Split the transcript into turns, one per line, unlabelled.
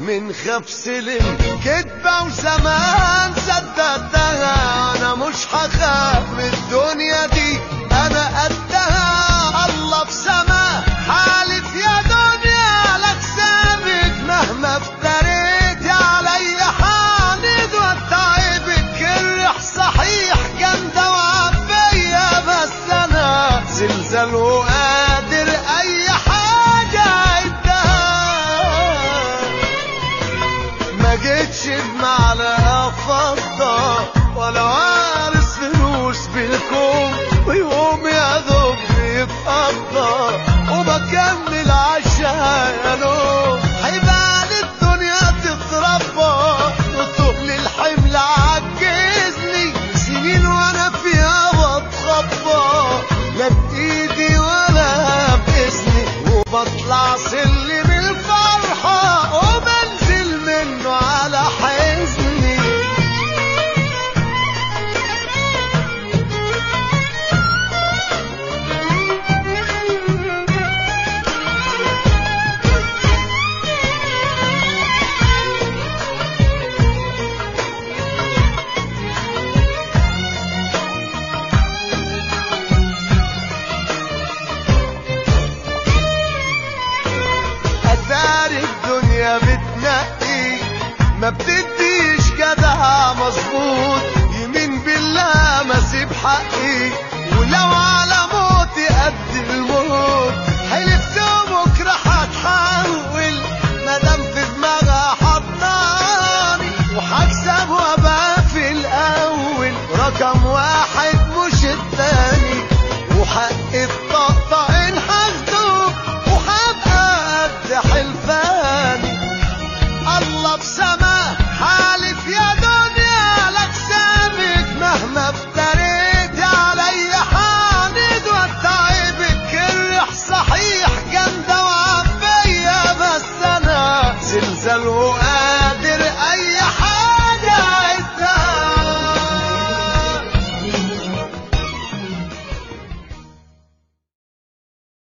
من خاف سلم كدبة وزمان صدقتها انا مش هخاف من الدنيا دي انا قدها الله في سما حالف يا دنيا لك ثابت مهما افتريت علي حامد واتعبك الريح صحيح جامدة وعبية بس انا زلزال وقادر اي حاجة عدها ما جيتش بمعلقة فضة ولا وارث فلوس بالكوم ويقوم يا دوب بيتقضى وبكمل عشاء يا نوم حيبان الدنيا تتربى وتقل الحمل عجزني سنين وانا فيها بتخبى لا بايدي ولا باسمي وبطلع سلم الفرحة وبنزل منه على حزني أثار الدنيا بتنقي ما بتدي